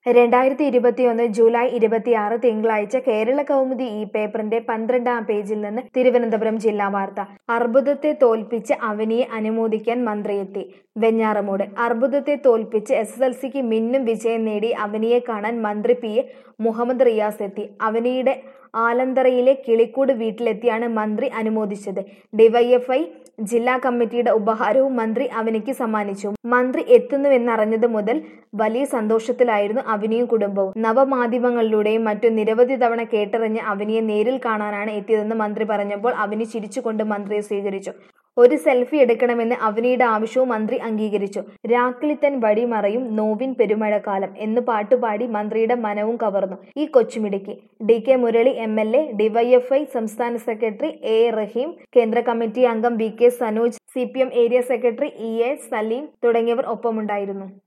രണ്ടായിരത്തി ഇരുപത്തിയൊന്ന് ജൂലൈ ഇരുപത്തിയാറ് തിങ്കളാഴ്ച കേരള കൗമുദി ഈ പേപ്പറിന്റെ പന്ത്രണ്ടാം പേജിൽ നിന്ന് തിരുവനന്തപുരം ജില്ലാ വാർത്ത അർബുദത്തെ തോൽപ്പിച്ച് അവനിയെ അനുമോദിക്കാൻ മന്ത്രിയെത്തി വെഞ്ഞാറമൂട് അർബുദത്തെ തോൽപ്പിച്ച് എസ് എസ് എൽ സിക്ക് മിന്നും വിജയം നേടി അവനിയെ കാണാൻ മന്ത്രി പി എ മുഹമ്മദ് റിയാസ് എത്തി അവനിയുടെ ആലന്തറയിലെ കിളിക്കൂട് വീട്ടിലെത്തിയാണ് മന്ത്രി അനുമോദിച്ചത് ഡിവൈഎഫ്ഐ ജില്ലാ കമ്മിറ്റിയുടെ ഉപഹാരവും മന്ത്രി അവനിക്ക് സമ്മാനിച്ചു മന്ത്രി എത്തുന്നുവെന്നറിഞ്ഞത് മുതൽ വലിയ സന്തോഷത്തിലായിരുന്നു അവനിയും കുടുംബവും നവമാധ്യമങ്ങളിലൂടെയും മറ്റും നിരവധി തവണ കേട്ടറിഞ്ഞ അവനിയെ നേരിൽ കാണാനാണ് എത്തിയതെന്ന് മന്ത്രി പറഞ്ഞപ്പോൾ അവനി ചിരിച്ചുകൊണ്ട് മന്ത്രിയെ സ്വീകരിച്ചു ഒരു സെൽഫി എടുക്കണമെന്ന് അവനിയുടെ ആവശ്യവും മന്ത്രി അംഗീകരിച്ചു രാക്കിളിത്തൻ വഴിമറയും നോവിൻ പെരുമഴക്കാലം എന്ന് പാട്ടുപാടി മന്ത്രിയുടെ മനവും കവർന്നു ഈ കൊച്ചുമിടുക്കി D K Murali M L A DYFI സംസ്ഥാന സെക്രട്ടറി എ റഹീം കേന്ദ്ര കമ്മിറ്റി അംഗം V K Sanoj C P M area secretary E A Saleem തുടങ്ങിയവർ ഒപ്പമുണ്ടായിരുന്നു